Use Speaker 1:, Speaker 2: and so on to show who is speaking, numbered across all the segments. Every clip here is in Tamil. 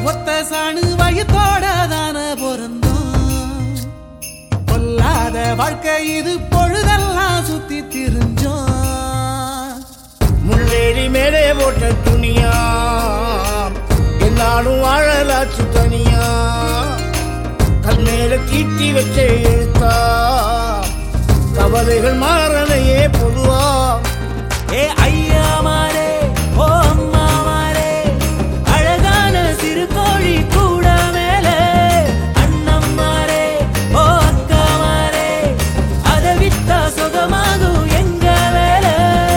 Speaker 1: ஒத்த சாணு வயத்தோட தான பொருந்தோம் கொல்லாத வாழ்க்கை இது பொழுதெல்லாம் சுத்தி திரிஞ்சோம்
Speaker 2: முள்ளேறி மேலே போட்ட துணியா என்னாலும் வாழலாச்சு தனியா கல் மேல தீட்டி வச்ச எழுத்தா கவலைகள் மாறலையே பொதுவா
Speaker 1: ஏ ஐயா மாரே ஓ அம்மா மாரே அழகான சிறு கோழி கூட மேல அண்ணன் மாரே ஓ அக்கா மாரே அத வித்தா சுகமாகும் எங்க வேலை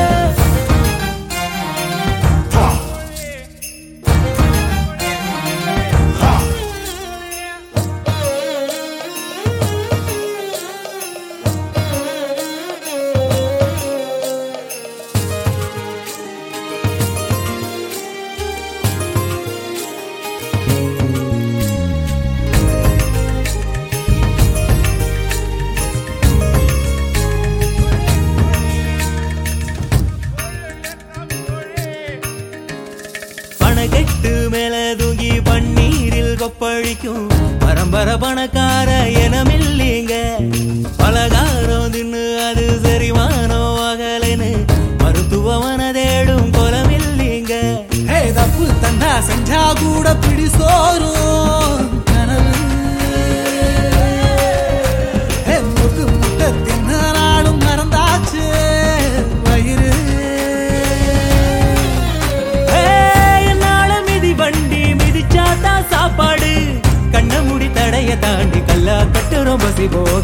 Speaker 1: பணக்கெட்டு மேல தூங்கி பன்னீரில் கொப்பழிக்கும் பரம்பர பணக்கார எனமில்லைங்க பலகாரம் தின்னு அது சரிமானோ அகலன்னு மருத்துவமன தேடும் குலமில்லைங்க ஏ தப்பு தண்டா செஞ்சா கூட பிடி சோறும் கனவு ஏ முக்கு முட்டை தின்ன நாளும் மறந்தாச்சு வயிறு ஏய், என்னால மிதி வண்டி மிதிச்சாத்தா சாப்பாடு கண்ண முடி தடைய தாண்டி கல்லா கட்டுறோம் பசி போக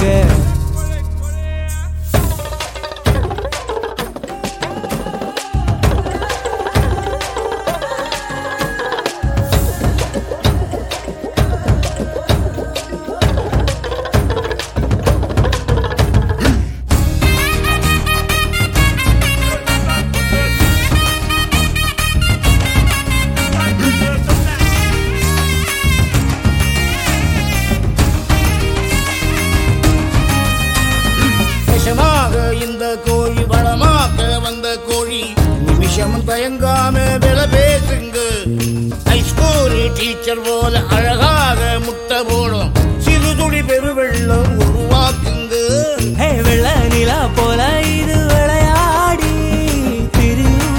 Speaker 2: விஷமாக இந்த கோழி வளமாக்க வந்த கோழி நிமிஷமும் தயங்காம வில பேசுங்க ஹைஸ்கூல் டீச்சர் போல அழகாக முட்டை போடும் சிறு துளி பெருவெள்ளம் உருவாக்குங்க
Speaker 1: ஹே வெள்ள நிலா போல இது விளையாடி திரியும்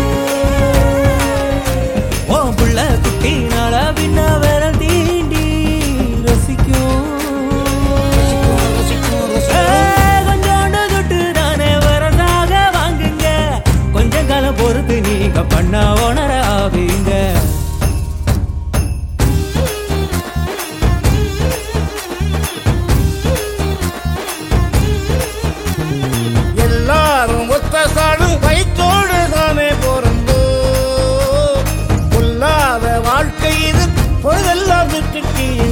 Speaker 1: ஓ புள்ள குட்டினால பின்ன விரல் தீண்டி ரசிக்கும் ஏய், கொஞ்சோண்டு துட்டு தானே வரதாக வாங்குங்க கொஞ்சம் காலம் பொறுத்து நீங்க பண்ண உணர ஆவீங்க
Speaker 2: எல்லாரும் ஒத்த சாடு வயிற்றோடு தானே பிறந்தோ பொல்லாத வாழ்க்கை இது பொழுதெல்லாம் விட்டுட்டு